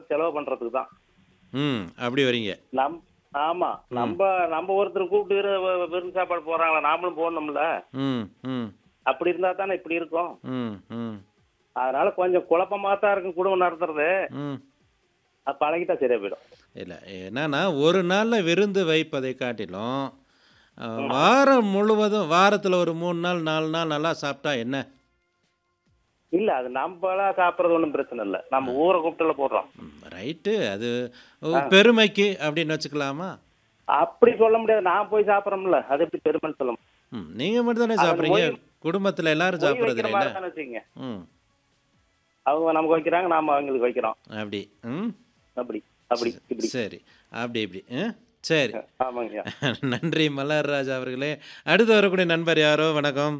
செலவு பண்றதுக்கு தான் ம் அப்படி வரீங்க நம் ஆமா நம்ம நம்ம ஒருத்தர் கூப்பிட்டு விரு- வி- விருந்து சாப்பாடு போறாங்களா நாமளும் போடணும்ல ம் ம் அப்படி இருந்தா தானே இப்படி இருக்கும் ம் ம் அதனால கொஞ்சம் குழப்பமா தான் இருக்கும் குடும்பம் நடத்துறது ம் அது பழகிட்டா சரியா போயிடும் இல்லை என்னன்னா ஒரு நாளில் விருந்து வைப்பதை காட்டிலும் அஹ், வாரம் முழுவதும் வாரத்தில் ஒரு மூணு நாள் நாலு நாள் நல்லா சாப்பிட்டா என்ன இல்ல அது நம்மளா சாப்பிடுறது ஒண்ணும் பிரச்சனை இல்ல நம்ம ஊரை கூப்பிட்டுல போடுறோம் ம், ரைட்டு அது ஒரு பெருமைக்கு அப்படின்னு வச்சுக்கலாமா அப்படி சொல்ல முடியாது நான் போய் சாப்பிடறோம்ல அது எப்படி பெருமைன்னு சொல்ல முடியும் ம் நீங்கள் மட்டும் தானே அது சாப்பிட்றீங்க மொய்- குடும்பத்தில் எல்லாரும் பொய் சாப்பிட்றது வைக்கிற இல்லைல்ல மாதிரி தானே வச்சுக்கோங்க ம் அவங்க நமக்கு வைக்கிறாங்க நாம அவங்களுக்கு வைக்கிறோம் அப்படி ம் அப்படி அப்படி இப்படி சரி அப்படி இப்படி ஆ சரி ஆமாங்க நன்றி மலர்ராஜ் அவர்களே அடுத்து வரக்கூடிய நண்பர் யாரோ வணக்கம்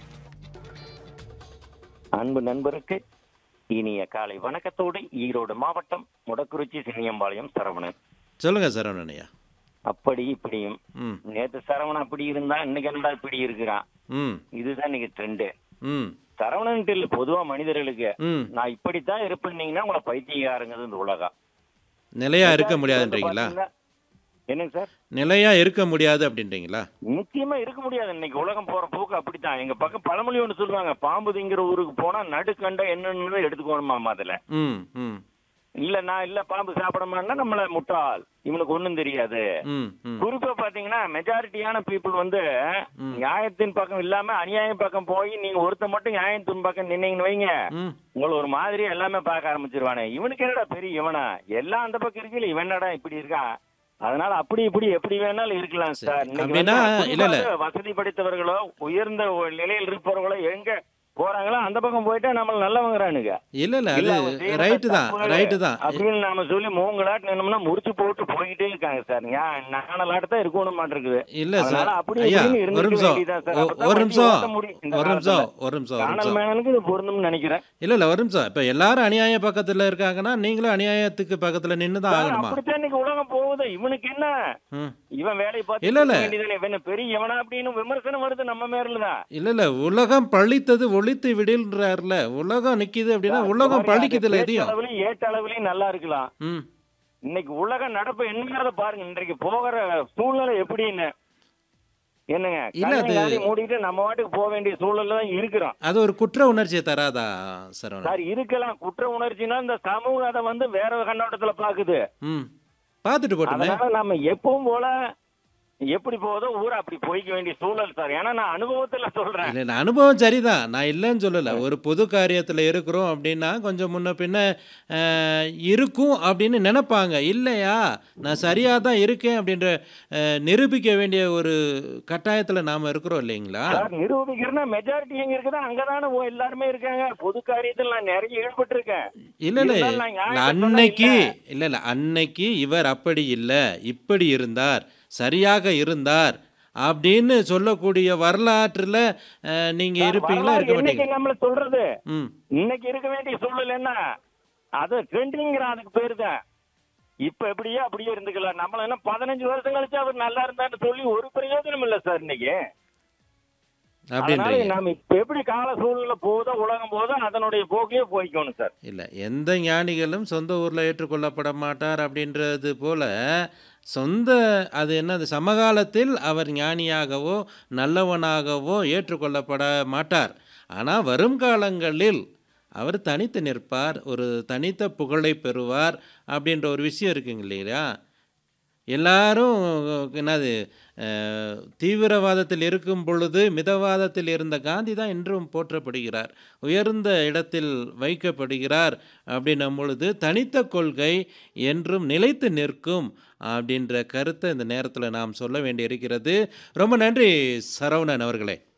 அன்பு நண்பருக்கு இனிய காலை வணக்கத்தோடு ஈரோடு மாவட்டம் முடக்குறிச்சி சினியம்பாளையம் சரவணன் சொல்லுங்க சரவணனையா அப்படி இப்படியும் ம் நேத்து சரவணன் அப்படி இருந்தா இன்னைக்கு என்னடா இப்படி இருக்கிறான் ம் இதுதான் இன்னைக்கு ட்ரெண்டு ம் சரவணன்ட்டு இல்ல பொதுவா மனிதர்களுக்கு ம் நான் இப்படித்தான் இருப்பேன்னீங்கன்னா உங்களை பைத்தியக்காரங்கிறது இந்த உலகம் நிலையா இருக்க முடியாதுன்றீங்களா பாத்தீங்கன்னா- என்னங்க சார் நிலையா இருக்க முடியாது அப்படின்றீங்களா நிச்சயமா இருக்க முடியாது இன்னைக்கு உலகம் போற போக்கு அப்படித்தான் எங்க பக்கம் பழமொழி ஒண்ணு சொல்லுவாங்க பாம்பு திங்கிற ஊருக்கு போனா நடுக்கண்ட என்னன்னு எடுத்துக்கணுமா அதுல ம் ம் இல்ல நான் இல்ல பாம்பு சாப்பிட மாட்டேன்னா நம்மள முட்டாள் இவனுக்கு ஒண்ணும் தெரியாது ம் ம் குறிப்பா பாத்தீங்கன்னா மெஜாரிட்டியான பீப்புள் வந்து ம். நியாயத்தின் பக்கம் இல்லாம அநியாயம் பக்கம் போய் நீங்க ஒருத்த மட்டும் நியாயத்தின் பக்கம் நின்னீங்கன்னு வைங்க ம் உங்களை ஒரு மாதிரி எல்லாமே பார்க்க ஆரம்பிச்சிருவானே இவனுக்கு என்னடா பெரிய இவனா எல்லாம் அந்த பக்கம் இருக்குல்ல இவன் என்னடா இப்படி இருக்கான் அதனால அப்படி இப்படி எப்படி வேணாலும் இருக்கலாம் சார் இன்னைக்கு அப்படின்னா, வந்து இல்ல, இல்ல. குறிப்பாக வசதி படைத்தவர்களோ உயர்ந்த ஒரு நிலையில் இருப்பவர்களோ எங்க போறாங்களோ அந்த பக்கம் போயிட்டா நம்மள நல்லவங்கிறானுங்க இல்ல இல்ல இல்ல, அது அவன் செய்யறது ரைட்டு தான் தப்பு. ரைட்டு தான் அப்படின்னு நாம சொல்லி மூங்கலாட்டு நின்னோம்னா முடிச்சு போட்டு போய்கிட்டே இருக்காங்க சார் நானலாட்டு தான் இருக்கணும் மாட்டிருக்குது இல்ல சார் அதனால அப்படி ஐயா இப்படின்னு ஒரு இருந்துக்க நிமிஷம் வேண்டியதுதான் சார். ஒ- அப்பதான் ஒரு வண்டி நிமிஷம் ஓட்ட முடியும் இந்த ஒரு நிமிஷம் காலத்துல. ஒரு நிமிஷம் ஒரு காணல் நிமிஷம் மேனனுக்கு இது பொருந்தும்னு நினைக்கிறேன் இல்ல இல்ல ஒரு நிமிஷம் இப்ப எல்லாரும் அநியாய பக்கத்துல இருக்காங்கன்னா நீங்களும் அநியாயத்துக்கு பக்கத்துல நின்று தான் சார், ஆகணுமா அப்படித்தான் இன்னைக்கு உலகம் போகுது இவனுக்கு என்ன ம் இவன் வேலையை பார்த்து இல்ல, இல்ல. இருக்க வேண்டியதுதானே? இவன் பெரிய இவனா அப்படின்னு விமர்சனம் வருது நம்ம மேல தான் இல்ல இல்ல உலகம் பழித்தது ஒழித்து விடுன்றாருல உலகம் நிக்குது அப்படின்னா உலகம் பழிக்குதுல எதையும் அளவுலயும் ஏற்ற அளவுலயும் நல்லா இருக்கலாம் ம் இன்னைக்கு உலக நடப்பு என்னங்கிறத பாருங்க இன்றைக்கு போகிற சூழ்நிலை எப்படின்னு என்னங்க இல்ல, அது- கண்ணை காடி மூடிட்டு நம்ம வாட்டுக்கு போக வேண்டிய சூழல்ல தான் இருக்கிறோம் அது ஒரு குற்ற உணர்ச்சியை தராதா சரவணன் சார் இருக்கலாம் குற்ற உணர்ச்சினா இந்த சமூகம் அதை வந்து வேற ஒரு கண்ணோட்டத்துல பாக்குது ம் பார்த்துட்டு போட்டுமே அதனால நம்ம எப்பவும் போல எப்படி போகுதோ ஊரை அப்படி போய்க்க வேண்டிய சூழல் சார் ஏன்னா நான் அனுபவத்துல சொல்றேன் இல்லை நான் அனுபவம் சரிதான் நான் இல்லைன்னு சொல்லலை ஒரு பொது காரியத்தில் இருக்கிறோம் அப்படின்னா கொஞ்சம் முன்ன பின்ன அஹ், இருக்கும் அப்படின்னு நினைப்பாங்க இல்லையா நான் சரியாக தான் இருக்கேன் அப்படின்ற அஹ், நிரூபிக்க வேண்டிய ஒரு கட்டாயத்தில் நாம் இருக்கிறோம் இல்லைங்களா சார் நிரூபிக்கிறேன்னா மெஜாரிட்டி எங்க இருக்குதோ அங்கதானே ஓ- எல்லாருமே இருக்காங்க பொது காரியத்தில் நான் நிறைய ஈடுபட்டு இருக்கேன் இல்லை இல்லை இருந்தாலும் நான் நியாயத்தை சொன்னா அன்னைக்கு இல்ல. இல்லை இல்லை அன்னைக்கு இவர் அப்படி இல்லை இப்படி இருந்தார் சரியாக இருந்தார் அப்படின்னு சொல்லக்கூடிய வரலாற்றில் நீங்கள் இருப்பீங்களா இருக்க என்னைக்கு மாட்டீங்க நம்மள சொல்றது ம் இன்னைக்கு இருக்க வேண்டிய சூழல் என்ன அது ட்ரெண்டிங்கிற அதுக்கு பேரு தான் இப்ப எப்படியோ அப்படியே இருந்துக்கலாம் நம்மள என்ன பதினஞ்சு வருஷம் கழிச்சு அவர் நல்லா இருந்தான்னு சொல்லி ஒரு பிரயோஜனம் இல்ல சார் இன்னைக்கு அதனால அப்படின்றீங்க நாம இப்ப எப்படி கால சூழ்நிலை போகுதோ உலகம் போதோ அதனுடைய போக்கிலே போய்க்கணும் சார் இல்லை எந்த ஞானிகளும் சொந்த ஊரில் ஏற்றுக்கொள்ளப்பட மாட்டார் அப்படின்றது போல சொந்த அது என்னது சமகாலத்தில் அவர் ஞானியாகவோ நல்லவனாகவோ ஏற்றுக்கொள்ளப்பட மாட்டார் ஆனால் வரும் காலங்களில் அவர் தனித்து நிற்பார் ஒரு தனித்த புகழை பெறுவார் அப்படின்ற ஒரு விஷயம் இருக்குங்க இல்லையா எல்லாரும் என்னது அஹ், தீவிரவாதத்தில் இருக்கும் பொழுது மிதவாதத்தில் இருந்த காந்தி தான் இன்றும் போற்றப்படுகிறார் உயர்ந்த இடத்தில் வைக்கப்படுகிறார் அப்படின்னும் பொழுது தனித்த கொள்கை என்றும் நிலைத்து நிற்கும் அப்படின்ற கருத்தை இந்த நேரத்தில் நாம் சொல்ல வேண்டியிருக்கிறது ரொம்ப நன்றி சரவணன் அவர்களே